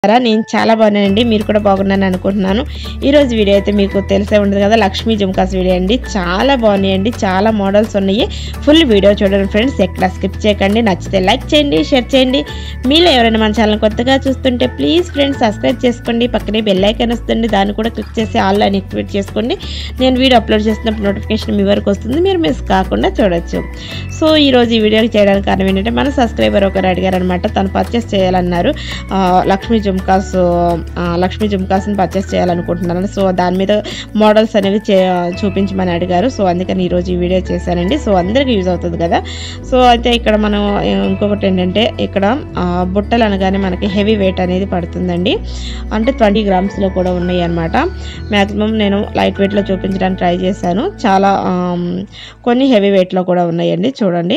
బాగున్నారా నేను చాలా బాగున్నానండి మీరు కూడా బాగున్నాను అనుకుంటున్నాను ఈరోజు వీడియో అయితే మీకు తెలిసే ఉంటుంది కదా లక్ష్మీ జుమ్కాస్ వీడియో అండి చాలా బాగున్నాయండి చాలా మోడల్స్ ఉన్నాయి ఫుల్ వీడియో చూడండి ఫ్రెండ్స్ ఎక్కడ స్కిప్ చేయకండి నచ్చితే లైక్ చేయండి షేర్ చేయండి మీలో ఎవరైనా మన ఛానల్ కొత్తగా చూస్తుంటే ప్లీజ్ ఫ్రెండ్స్ సబ్స్క్రైబ్ చేసుకోండి పక్కనే బెల్ ఐకాన్ వస్తుంది దాన్ని కూడా క్లిక్ చేసి ఆల్ అని యాక్టివేట్ చేసుకోండి నేను వీడియో అప్లోడ్ చేసినప్పుడు నోటిఫికేషన్ మీ వరకు వస్తుంది మీరు మిస్ కాకుండా చూడొచ్చు సో ఈరోజు ఈ వీడియో చేయడానికి కారణం ఏంటంటే మన సబ్స్క్రైబర్ ఒకరు అడిగారు అనమాట తను పర్చేస్ చేయాలన్నారు ఆ, లక్ష్మీ జుమ్కాస్ ఆ, లక్ష్మీ జుమ్కాస్ని పర్చేస్ చేయాలనుకుంటున్నాను సో దాని మీద మోడల్స్ అనేవి చే చూపించమని అడిగారు సో అందుకని ఈరోజు ఈ వీడియో చేశానండి సో అందరికీ యూజ్ అవుతుంది కదా సో అయితే ఇక్కడ మనం ఆ, ఇంకొకటి ఏంటంటే ఇక్కడ ఆ, బుట్టలు అనగానే మనకి హెవీ వెయిట్ అనేది పడుతుందండి అంటే ట్వంటీ గ్రామ్స్లో కూడా ఉన్నాయి అనమాట మ్యాక్సిమం నేను లైట్ వెయిట్లో చూపించడానికి ట్రై చేశాను చాలా ఆమ్, కొన్ని హెవీ వెయిట్లో కూడా ఉన్నాయండి చూడండి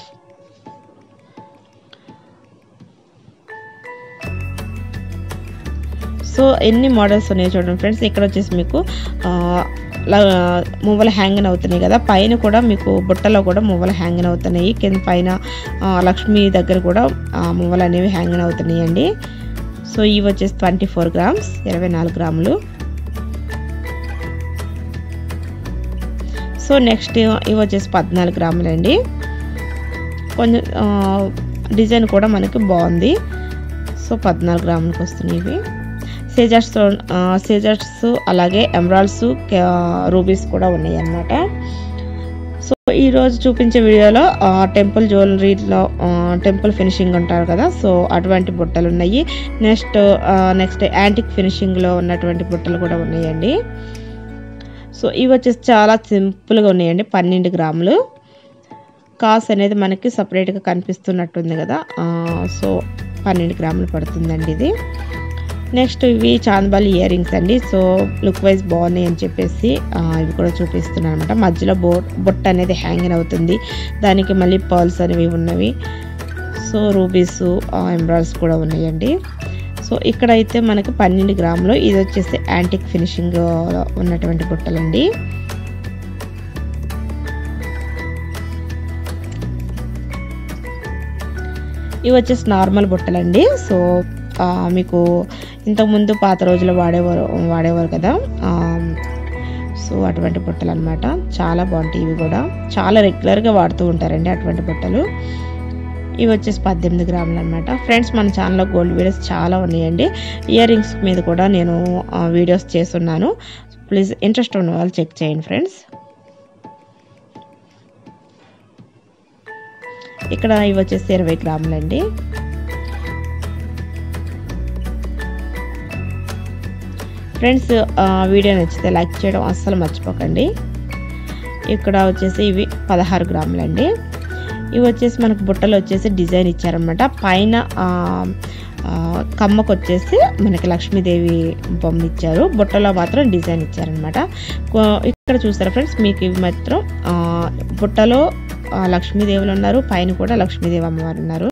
సో ఎన్ని మోడల్స్ ఉన్నాయి చూడండి ఫ్రెండ్స్ ఇక్కడ వచ్చేసి మీకు ఆ, ల- మువ్వలు హ్యాంగిన్ అవుతున్నాయి కదా పైన కూడా మీకు బుట్టలో కూడా మువ్వలు హ్యాంగిన్ అవుతున్నాయి కింద పైన ఆ, లక్ష్మి దగ్గర కూడా ఆ, మువ్వలు అనేవి హ్యాంగిన్ అవుతున్నాయి అండి సో ఇవి వచ్చేసి ట్వంటీ ఫోర్ గ్రామ్స్ ఇరవై నాలుగు గ్రాములు సో నెక్స్ట్ ఇవి వచ్చేసి పద్నాలుగు గ్రాములు అండి కొంచెం ఆ, డిజైన్ కూడా మనకి బాగుంది సో పద్నాలుగు గ్రాములకు వస్తున్నాయి ఇవి సీజర్స్ సీజర్స్ అలాగే ఎమరాల్డ్స్ రూబీస్ కూడా ఉన్నాయి అన్నమాట సో ఈరోజు చూపించే వీడియోలో ఆ, టెంపుల్ జ్యువెలరీలో ఆ, టెంపుల్ ఫినిషింగ్ ఉంటారు కదా సో అటువంటి బుట్టలు ఉన్నాయి నెక్స్ట్ ఆ, నెక్స్ట్ యాంటిక్ ఫినిషింగ్లో ఉన్నటువంటి బుట్టలు కూడా ఉన్నాయండి సో ఇవి వచ్చేసి చాలా సింపుల్గా ఉన్నాయండి పన్నెండు గ్రాములు కాస్ట్ అనేది మనకి సపరేట్గా కనిపిస్తున్నట్టుంది కదా ఆ, సో పన్నెండు గ్రాములు పడుతుందండి ఇది నెక్స్ట్ ఇవి చాందబాలి ఇయర్ రింగ్స్ అండి సో లుక్ వైజ్ బాగున్నాయి అని చెప్పేసి ఆ, ఇవి కూడా చూపిస్తున్నాను అనమాట మధ్యలో బో బొట్ట అనేది హ్యాంగిన్ అవుతుంది దానికి మళ్ళీ పర్ల్స్ అనేవి ఉన్నవి సో రూబీస్ ఎంబ్రాయిడ్స్ కూడా ఉన్నాయండి సో ఇక్కడైతే మనకి పన్నెండు గ్రాములు ఇది వచ్చేసి యాంటిక్ ఫినిషింగ్ ఉన్నటువంటి బుట్టలండి ఇవి వచ్చేసి నార్మల్ బుట్టలండి సో ఆ, మీకు ఇంతకుముందు పాత రోజుల్లో వాడేవారు వాడేవారు కదా ఆ, సో అటువంటి బుట్టలు అనమాట చాలా బాగుంటాయి ఇవి కూడా చాలా రెగ్యులర్గా వాడుతూ ఉంటారండి అటువంటి బుట్టలు ఇవి వచ్చేసి పద్దెనిమిది గ్రాములు అనమాట ఫ్రెండ్స్ మన ఛానల్లో గోల్డ్ వీడియోస్ చాలా ఉన్నాయండి ఇయర్ రింగ్స్ మీద కూడా నేను ఆ, వీడియోస్ చేస్తున్నాను ప్లీజ్ ఇంట్రెస్ట్ ఉన్న వాళ్ళు చెక్ చేయండి ఫ్రెండ్స్ ఇక్కడ ఇవి వచ్చేసి ఇరవై గ్రాములండి ఫ్రెండ్స్ ఆ, వీడియో నచ్చితే లైక్ చేయడం అస్సలు మర్చిపోకండి ఇక్కడ వచ్చేసి ఇవి పదహారు గ్రాములండి ఇవి వచ్చేసి మనకు బుట్టలు వచ్చేసి డిజైన్ ఇచ్చారనమాట పైన ఆ, ఆ, కమ్మకు వచ్చేసి మనకి లక్ష్మీదేవి బొమ్మ ఇచ్చారు బుట్టలో మాత్రం డిజైన్ ఇచ్చారనమాట కో- ఇక్కడ చూస్తారా ఫ్రెండ్స్ మీకు ఇవి మాత్రం ఆ, బుట్టలో ఆ, లక్ష్మీదేవులు ఉన్నారు పైన కూడా లక్ష్మీదేవి అమ్మవారు ఉన్నారు